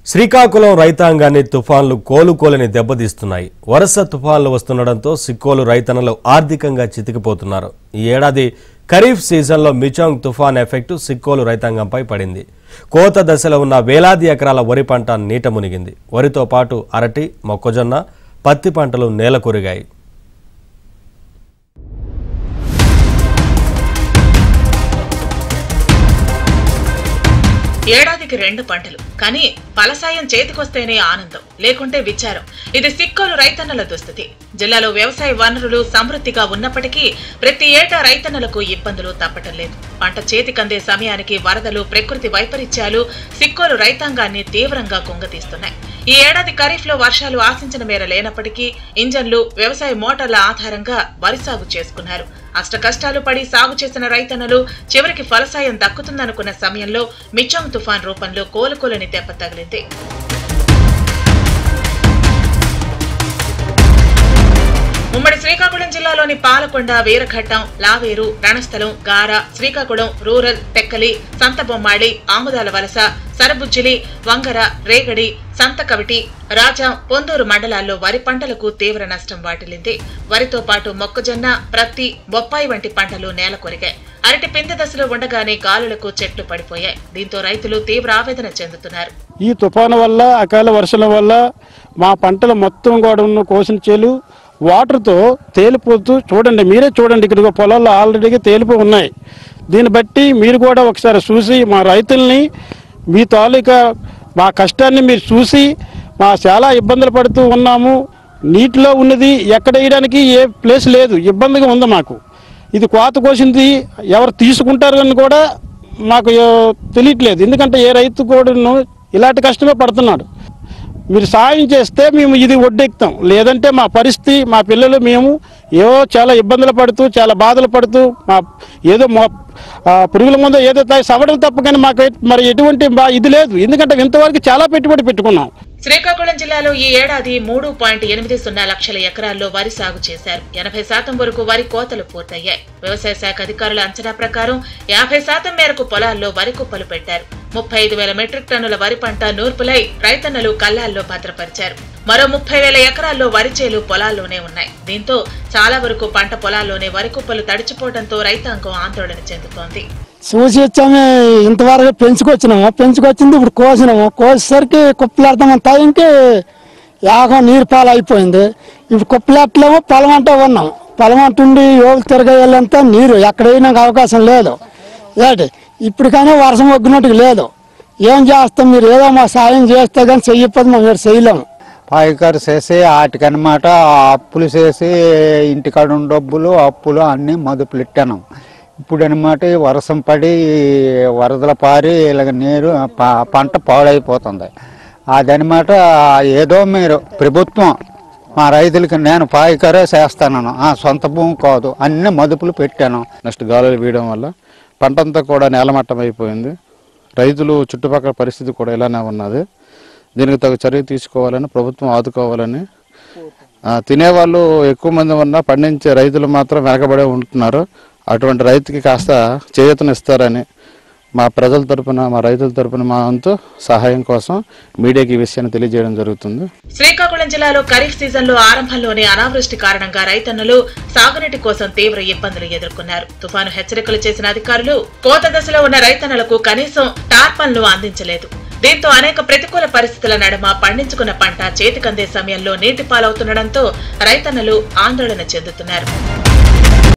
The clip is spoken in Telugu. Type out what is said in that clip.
శ్రీకాకుళం రైతాంగాన్ని తుఫాన్లు కోలుకోలని దెబ్బతీస్తున్నాయి వరుస తుఫాన్లు వస్తుండటంతో సిక్కోలు రైతన్నలు ఆర్థికంగా చితికిపోతున్నారు ఈ ఏడాది ఖరీఫ్ సీజన్లో మిచాంగ్ తుఫాన్ ఎఫెక్టు సిక్కోలు రైతాంగంపై పడింది కోత దశలో ఉన్న వేలాది ఎకరాల వరి పంట నీట మునిగింది వరితో పాటు అరటి మొక్కజొన్న పత్తి పంటలు నేలకొరిగాయి ఏడాదికి రెండు పంటలు కానీ ఫలసాయం చేతికొస్తేనే ఆనందం లేకుంటే విచారం ఇది సిక్కోలు రైతన్నల దుస్థితి జిల్లాలో వ్యవసాయ వనరులు సమృద్ధిగా ఉన్నప్పటికీ ప్రతి ఏటా రైతన్నలకు ఇబ్బందులు తప్పటం లేదు పంట చేతికందే సమయానికి వరదలు ప్రకృతి వైపరీత్యాలు సిక్కోలు రైతాంగాన్ని తీవ్రంగా కుంగతీస్తున్నాయి ఈ ఏడాది ఖరీఫ్ లో వర్షాలు ఆశించిన మేర లేనప్పటికీ ఇంజన్లు వ్యవసాయ మోటార్ల ఆధారంగా వరి సాగు చేసుకున్నారు అష్ట కష్టాలు పడి సాగు చేసిన రైతన్నలు చివరికి ఫలసాయం దక్కుతుందనుకున్న సమయంలో మిచాంగ్ తుఫాన్ రూపంలో కోలుకోలని దెబ్బ తగిలింది ఉమ్మడి శ్రీకాకుళం జిల్లాలోని పాలకొండ వీరఘట్టం లావేరు రణస్థలం గార శ్రీకాకుళం రూరల్ టెక్కలి సంతబొమ్మాళి ఆముదాల వలస సరబుజ్జిలి వంగర రేగడి సంతకవిటి రాజా పొందూరు మండలాల్లో వరి పంటలకు తీవ్ర నష్టం వాటిల్లింది వరితో పాటు మొక్కజొన్న ప్రత్తి బొప్పాయి వంటి పంటలు నేల కొరిగాయి అరటి పిందె దశలో ఉండగానే గాలులకు చెట్లు పడిపోయాయి దీంతో రైతులు తీవ్ర ఆవేదన చెందుతున్నారు ఈ తుఫాను వల్ల అకాల వర్షాల వల్ల మా పంటలు మొత్తం కూడా ఉన్న కోసిన చేలు వాటర్తో తేలిపోతూ చూడండి మీరే చూడండి ఇక్కడ పొలాల్లో ఆల్రెడీగా తేలిపో ఉన్నాయి దీన్ని బట్టి మీరు కూడా ఒకసారి చూసి మా రైతుల్ని మీ తాలూకా మా కష్టాన్ని మీరు చూసి మా చాలా ఇబ్బందులు పడుతూ ఉన్నాము నీటిలో ఉన్నది ఎక్కడ వేయడానికి ఏ ప్లేస్ లేదు ఇబ్బందిగా ఉంది మాకు ఇది కోత కోసింది ఎవరు తీసుకుంటారు అని కూడా మాకు ఆ, తెలియట్లేదు ఎందుకంటే ఏ రైతు కూడాను ఇలాంటి కష్టమే పడుతున్నాడు మీరు సాయం చేస్తే మేము ఇది ఒడ్డెక్కుతాం లేదంటే మా పరిస్థితి మా పిల్లలు మేము ఏవో చాలా ఇబ్బందులు పడుతూ చాలా బాధలు పడుతూ మా ఏదో మొ ఆ, పురుగుల ముందు ఏదో తాగి సవడలు తప్ప కానీ మాకు ఎట్- మరి ఎటువంటి బా- ఇది లేదు ఎందుకంటే ఇంతవరకు చాలా పెట్టుబడి పెట్టుకున్నాం శ్రీకాకుళం జిల్లాలో ఈ ఏడాది మూడు పాయింట్ ఎనిమిది సున్నా లక్షల ఎకరాల్లో వరి సాగు చేశారు ఎనభై శాతం వరకు వరి కోతలు పూర్తయ్యాయి వ్యవసాయ శాఖ అధికారుల అంచనా ప్రకారం యాభై శాతం మేరకు పొలాల్లో వరి కుప్పలు పెట్టారు ముప్పై ఐదు వేల మెట్రిక్ టన్నుల వరి పంట నూర్పులై రైతన్నలు కల్లాల్లో భద్రపరిచారు మరో ముప్పై వేల ఎకరాల్లో వరి చేలు పొలాల్లోనే ఉన్నాయి దీంతో చాలా వరకు పంట పొలాల్లోనే వరి కుప్పలు తడిచిపోవడంతో రైతాంగం ఆందోళన చెందుతోంది చూసి వచ్చాము ఇంతవరకు పెంచుకొచ్చినాము పెంచుకొచ్చింది ఇప్పుడు కోసినాము కోసేసరికి కుప్పలాడతాం టైంకి యాగం నీరు పాలు అయిపోయింది ఇప్పుడు కుప్పలాట్లేమో పొలం అంటే ఉన్నాం పొలం అంటుండి యోగులు తిరగేయాలంతా నీరు ఎక్కడ వేయడానికి అవకాశం లేదు ఏంటి ఇప్పటికైనా వర్షం ఒగ్గినట్టుగా లేదు ఏం చేస్తాం మీరు ఏదో మా సాయం చేస్తే కానీ చెయ్యకపోతే మేము మీరు చేయలేము పాయికారు చేసి వాటికనమాట అప్పులు చేసి ఇంటికాడ ఉన్న డబ్బులు అప్పులు అన్నీ మదుపులు ఇట్టాను ఇప్పుడు అనమాట వర్షం పడి వరదల పారి ఇలాగ నీరు ప- పంట పాడైపోతుంది అదనమాట ఏదో మీరు ప్రభుత్వం మా రైతులకి నేను పాయికారే చేస్తాను ఆ సొంత భూమి కాదు అన్ని మదుపులు పెట్టాను నెక్స్ట్ గాలులు వీయడం వల్ల పంట అంతా కూడా నేలమట్టం అయిపోయింది రైతులు చుట్టుపక్కల పరిస్థితి కూడా ఇలానే ఉన్నది దీనికి తగు చర్య తీసుకోవాలని ప్రభుత్వం ఆదుకోవాలని ఆ, తినేవాళ్ళు ఎక్కువ మంది ఉన్నా పండించే రైతులు మాత్రం వెనకబడే ఉంటున్నారు అటువంటి రైతుకి కాస్త చేయూతనిస్తారని మా ప్రజల తరపున మా రైతుల తరపున మా వంతు సహాయం కోసం మీడియాకి ఈ విషయాన్ని తెలియజేయడం జరుగుతుంది శ్రీకాకుళం జిల్లాలో ఖరీఫ్ సీజన్ లో ఆరంభంలోనే అనావృష్టి కారణంగా రైతన్నలు సాగునీటి కోసం తీవ్ర ఇబ్బందులు ఎదుర్కొన్నారు తుఫాను హెచ్చరికలు చేసిన అధికారులు కోత దశలో ఉన్న రైతన్నలకు కనీసం టార్పన్లు అందించలేదు దీంతో అనేక ప్రతికూల పరిస్థితుల నడుమ పండించుకున్న పంట చేతికందే సమయంలో నీటి పాలవుతుండటంతో రైతన్నలు ఆందోళన చెందుతున్నారు